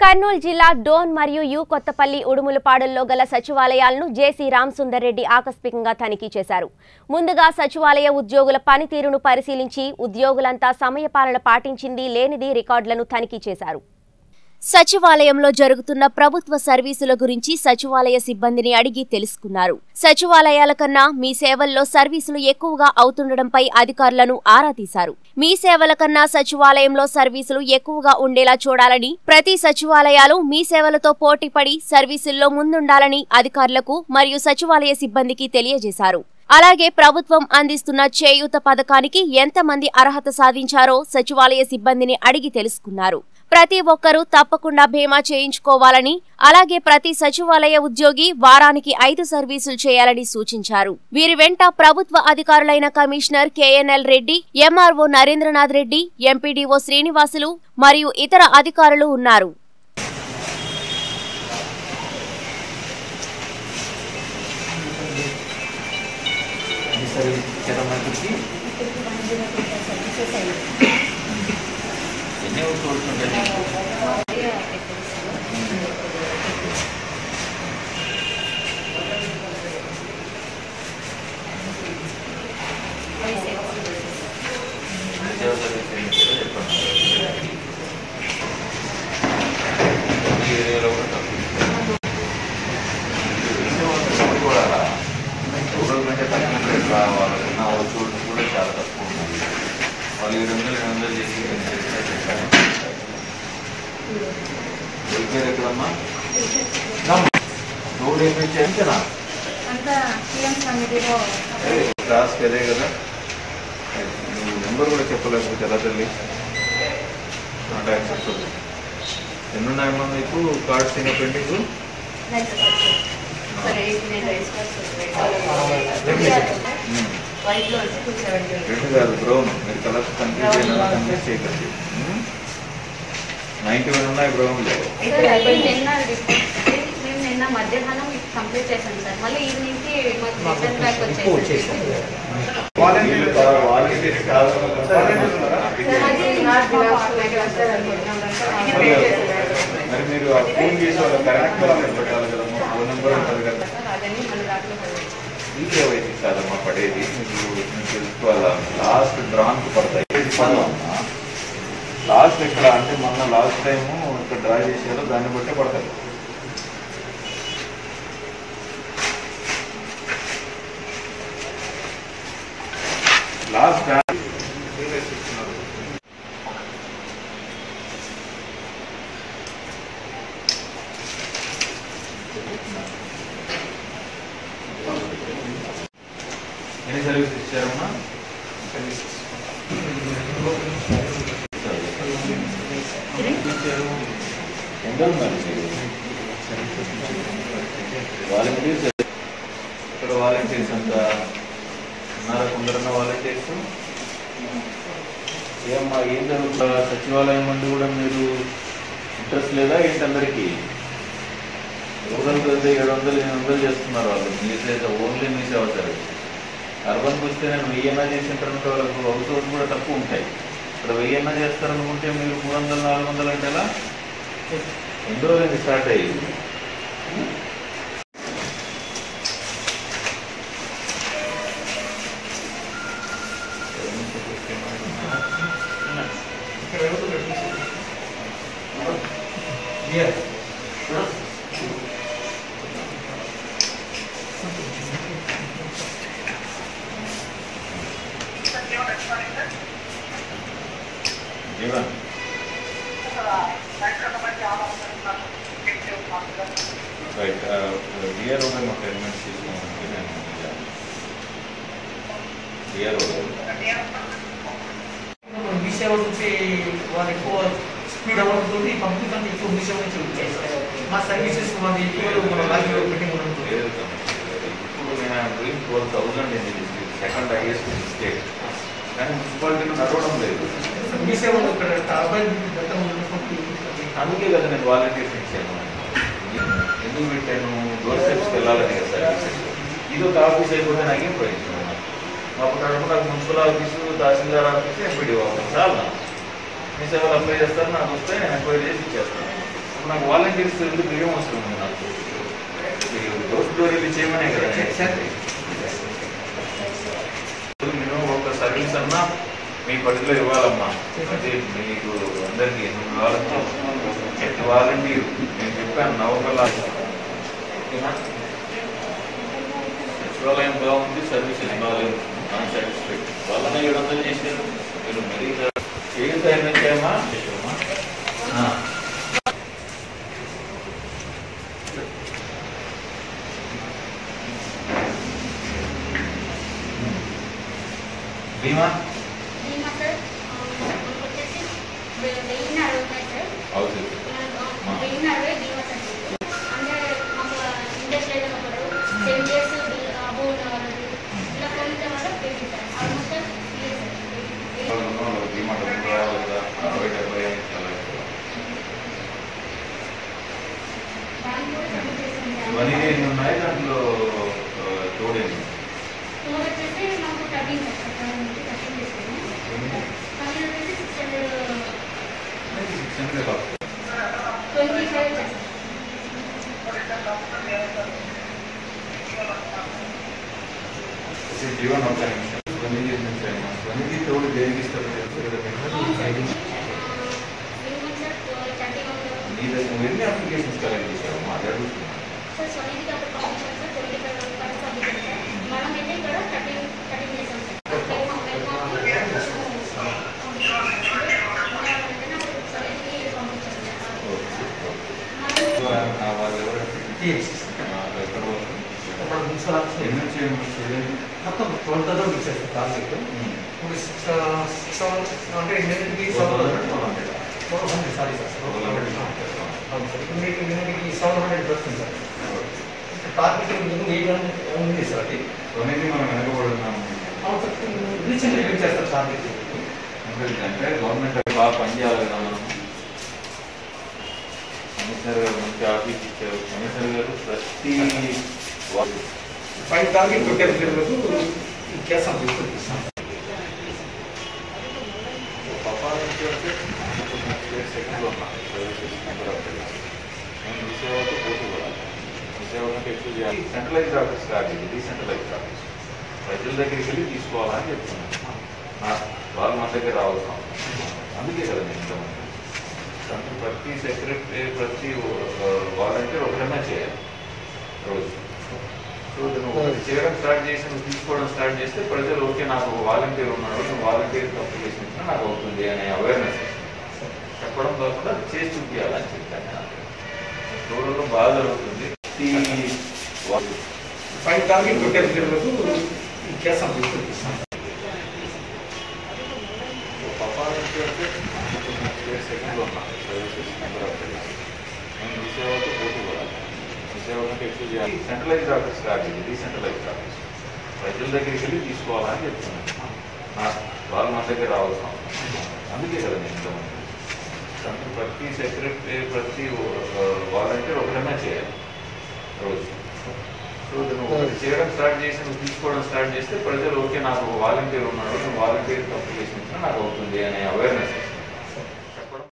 కర్నూలు జిల్లా డోన్ మరియు యు కొత్తపల్లి ఉడుములపాడుల్లో గల సచివాలయాలను జేసీ రామసుందర్ రెడ్డి ఆకస్మికంగా తనిఖీ చేశారు ముందుగా సచివాలయ ఉద్యోగుల పనితీరును పరిశీలించి ఉద్యోగులంతా సమయపాలన పాటించింది లేనిది రికార్డులను తనిఖీ చేశారు సచివాలయంలో జరుగుతున్న ప్రభుత్వ సర్వీసుల గురించి సచివాలయ సిబ్బందిని అడిగి తెలుసుకున్నారు సచివాలయాల కన్నా మీ సేవల్లో సర్వీసులు ఎక్కువగా అవుతుండడంపై అధికారులను ఆరా తీశారు మీ సేవల కన్నా సచివాలయంలో సర్వీసులు ఎక్కువగా ఉండేలా చూడాలని ప్రతి సచివాలయాలు మీ సేవలతో పోటీపడి సర్వీసుల్లో ముందుండాలని అధికారులకు మరియు సచివాలయ సిబ్బందికి తెలియజేశారు అలాగే ప్రభుత్వం అందిస్తున్న చేయూత పథకానికి ఎంతమంది అర్హత సాధించారో సచివాలయ సిబ్బందిని అడిగి తెలుసుకున్నారు ప్రతి ఒక్కరూ తప్పకుండా బీమా చేయించుకోవాలని అలాగే ప్రతి సచివాలయ ఉద్యోగి వారానికి ఐదు సర్వీసులు చేయాలని సూచించారు వీరి వెంట ప్రభుత్వ అధికారులైన commissioner KNL Reddy MRO Narendranath Reddy MPDO Srinivasulu మరియు ఇతర అధికారులు ఉన్నారు ఈ సర్వీస్ ఇచ్చారా మనకి ఎన్ని ఊరు చూస్తుంటాయి సేవ సర్వీస్ ఏంటి కూడా చెప్పండి ఈ ఏరియాలో కూడా తక్కువ. ఇంటి వాళ్ళు కూడా రూరల్ కంటే తక్కువ రేట్ రావాలి నా చోటు కూడా చాలా తక్కువ ఉన్నాయి వాళ్ళు ఏడు వందలు ఏడు వందలు చేసి వెల్ఫేర్ ఎక్కడమ్మా రోడ్ ఏమి అంతేనా అంతా సీఎం కమిటీలో క్లాస్కి అదే కదా నువ్వు నెంబర్ కూడా చెప్పలేకపోతే ఎలా తల్లి నాట్ యాక్సెప్టబుల్ ఎన్ని ఉన్నాయమ్మా మీకు కార్డ్స్ ఇంకా పెండింగ్ సరే నేను రైస్ వైట్లో వచ్చి టూ సెవెంటీ రెండు కాదు బ్రౌన్ మీరు కలర్ కన్ఫ్యూజ్ అయినా కన్ఫ్యూజ్ చేయకండి నైంటీ వన్ ఉన్నాయి బ్రౌన్లో నిన్న రిపోర్ట్ మేము నిన్న మధ్యాహ్నం కంప్లీట్ చేశాం సార్ మళ్ళీ ఈవినింగ్ కి మాకు రిటర్న్ బ్యాక్ వచ్చేసి వాలంటీర్ వాలంటీర్ కాదు మరి మీరు ఆ ఫోన్ చేసి వాళ్ళ కరెక్ట్ కావాలి పెట్టాలి కదా ఫోన్ నెంబర్ ఉంటుంది కదా అదన్నీ మన దాంట్లో పడేది. ఈ కేవైసీ కాదమ్మా పడేది మీకు మీకు తెలుసుకోవాలా లాస్ట్ డ్రాన్కి పడతాయి ఇది పడవమ్మా లాస్ట్ ఇక్కడ అంటే మొన్న లాస్ట్ టైము ఇక్కడ డ్రా చేశారో దాన్ని బట్టే పడతాయి లాస్ట్ ఎన్ని సర్వీసెస్ ఇచ్చారమ్మా ఎంత ఉన్నారు మీరు వాలంటీర్స్ ఇక్కడ వాలంటీర్స్ అంత ఉన్నారా కొందరున్న వాలంటీర్స్ ఏమ్మా ఏం జరుగుతుందా సచివాలయం నుండి కూడా మీరు ఇంట్రెస్ట్ లేదా ఏంటి అందరికీ రూరల్ అయితే ఏడు వందలు ఎనిమిది వందలు చేస్తున్నారు వాళ్ళు మీ సేవ ఓన్లీ మీ సేవ సర్వీస్ అర్బన్కి వస్తే నేను వెయ్యన్నా చేసింటారంటే వాళ్ళకు హౌస్ హోల్డ్ కూడా తక్కువ ఉంటాయి ఇక్కడ వెయ్యన్నా చేస్తారనుకుంటే మీరు మూడు వందలు నాలుగు వందలు అంటే ఎలా ఎన్ని రోజులు స్టార్ట్ అయ్యింది జీవన్ రైట్ డిఆర్ఓ మాకు అగ్రిమెంట్స్ తీసుకోవాలంటే నేను డిఆర్ఓ మీ సేవ నుంచి వాళ్ళు ఎక్కువ స్పీడ్ అవ్వడంతో పబ్లిక్ అంతా ఎక్కువ మీ సేవ నుంచి వచ్చేస్తారు మా సర్వీసెస్ మాది ఎక్కువ మన లాగే పెండింగ్ ఉండడంతో ఇప్పుడు నేను doing twelve thousand in district second highest state కానీ మున్సిపాలిటీలో నడవడం లేదు మీ సేవలో ఇక్కడ టర్బైన్ గతం ఉన్నటువంటి అందుకే కదా నేను వాలంటీర్స్ ఇచ్చాను ఎందుకు పెట్టాను డోర్ స్టెప్స్కి వెళ్ళాలని కదా సర్వీసెస్ ఇది ఒక ఆఫీస్ అయిపోతే నాకేం ప్రయోజనం మాకు నడుము నాకు municipal office tahsildar office MPD office చాలా మీ సేవలు అప్లై చేస్తారు నాకు వస్తే నేను ఎంక్వైరీ చేసి ఇచ్చేస్తాను నాకు వాలంటీర్స్ ఎందుకు ఏం అవసరం ఉంది నాకు మీరు డోర్ టు డోర్ వెళ్ళి చేయమనే కదా నేను చేసేది. మినిమం ఒక సర్వీస్ అన్నా మీ పరిధిలో ఇవ్వాలమ్మా అది మీకు అందరికీ ఎనిమిది వాళ్ళకి ప్రతి వాలంటీర్ నేను చెప్పాను నవకల్లా ఓకేనా సచివాలయం బాగుంది సర్వీసెస్ బాగాలేదు నాన్ సాటిస్ఫైడ్ వాళ్ళని ఏడు వందలు చేశారు మీరు మరీ చేయూత ఎన్ని చేయమా చేసామా బీమా దీని సార్ మనకు వచ్చేసి వెయ్యి అరవై సార్ అవుతుంది వెయ్యి అరవై బీమా సార్ అంటే మాకు ఇండస్ట్రీ ఒకరు సెవెన్ ఇయర్స్ అబో ఉన్న వాళ్ళు ఇలా కొంత వల్ల పెట్టి సార్ ఆల్మోస్ట్ బీమా డబ్బులు రావాలి కదా అరవై డెబ్బై చాలా ఎక్కువ దాన్ని కూడా సబ్మిట్ చేసాం ఇవన్నీ ఎన్ని ఉన్నాయి దాంట్లో ఆ, తోడేది ఫోర్ వచ్చేసి మాకు థర్టీన్ సార్ థర్టీన్ చేసాము ఫైవ్ వచ్చేసి six hundred six hundred twenty five చేస్తాం జీవన్ ఒక నిమిషం ఇవన్నీ చేసిన ఇవన్నీ తోడు దేనికి ఇస్తారు తెలుసు కదా అవును సార్ మీకు? మినిమం సార్ థర్టీ వన్ నీ దగ్గర నువ్వు ఎన్ని అప్లికేషన్స్ కలెక్ట్ చేసావు మా అడుగుతున్నా సార్ సొనీకి అప్పుడు పంపించాం sir twenty five rupees submit sir మనం అయితే ఇక్కడ థర్టీన్ థర్టీన్ చేసాం సార్ సొనీకి పంపించాం సార్ ఆ, వాళ్ళు ఎవరు టీఎంసీ ఆ, ఎక్కడ వాళ్ళు? మన మున్సిపల్ ఆఫీస్ ఎన్ని వచ్చాయి మీకు చూడండి. మొత్తం ట్వెల్వ్ థౌసండ్ ఇచ్చారు టార్గెట్ ఉమ్. ఇప్పుడు సిక్స్ సిక్స్ అంటే ఎన్నింటికి Four seven thousand, hundred four hundred. Four hundred sorry sir Four hundred. అవును సార్ ఇప్పుడు మీకు ఎన్నింటికి సెవెన్ హండ్రెడ్ వస్తుంది sir target minimum eight hundred ఉంది సార్ అది కొన్నింటికి మనం వెనకబడి ఉన్నాము అవును సార్ రీసెంట్ రివ్యూ చేస్తారు టార్గెట్ అంటే అంటే గవర్నమెంట్ అది బాగా పనిచేయాలి కదా మనం కమిషనర్ గారు మంచి ఆఫీస్ ఇచ్చారు కమిషనర్ గారు ప్రతి వా- ఫైవ్ టార్గెట్ పెట్టారు పిల్లలకు చేస్తాం తీసుకొస్తాం పర్ఫార్మెన్స్ అంటే సెకండ్లో ఉన్నా సర్వీసెస్ నెంబర్ ఆఫ్ నేను విసేవాతో పోటీ కూడా విసేవ కంటే ఎక్కువ చేయాలి సెంట్రలైజ్డ్ ఆఫీస్ కాదు ఇది డీసెంట్రలైజ్డ్ ఆఫీస్ ప్రజల దగ్గరికి వెళ్ళి తీసుకోవాలని చెప్తున్నాను నా- వాళ్ళు మన దగ్గర రావాల్సిన అవసరం లేదు. అందుకే కదా నేను ఇంతమంది అంటే ప్రతి సెక్రటరీ ప్రతి వాలంటీర్ ఒకటన్నా చేయాలి రోజు సో నువ్వు ఒకటి చేయడం స్టార్ట్ చేసి నువ్వు తీసుకోవడం స్టార్ట్ చేస్తే ప్రజలు ఓకే నాకు ఒక వాలంటీర్ ఉన్నాడు నువ్వు వాలంటీర్ తప్పు చేసినట్టు నాకు అవుతుంది అనే అవేర్నెస్ చెప్పడం కాకుండా అది చేసి చూపించాలని చెప్పాను రూరల్లో బాగా జరుగుతుంది ప్రతి వాళ్ళు ఫైవ్ టార్గెట్ పెట్టారు పిల్లలకు చేస్తాం తీసుకొస్తాం పర్ఫార్మెన్స్ అంటే సెకండ్లో ఉన్నా సర్వీసెస్ నెంబర్ ఆఫ్ నేను విసేవాతో పోటీ కూడా విసేవ కంటే ఎక్కువ చేయాలి సెంట్రలైజ్డ్ ఆఫీస్ కాదు ఇది డీసెంట్రలైజ్డ్ ఆఫీస్ ప్రజల దగ్గరికి వెళ్ళి తీసుకోవాలని చెప్తున్నాను నా- వాళ్ళు మన దగ్గర రావాల్సిన అవసరం లేదు. అందుకే కదా నేను ఇంతమంది అంటే ప్రతి సెక్రటరీ ప్రతి వాలంటీర్ ఒకటన్నా చేయాలి రోజు సో నువ్వు ఒకటి చేయడం స్టార్ట్ చేసి నువ్వు తీసుకోవడం స్టార్ట్ చేస్తే ప్రజలు ఓకే నాకు ఒక వాలంటీర్ ఉన్నాడు నువ్వు వాలంటీర్ తప్పు చేసినట్టు నాకు అవుతుంది అనే అవేర్నెస్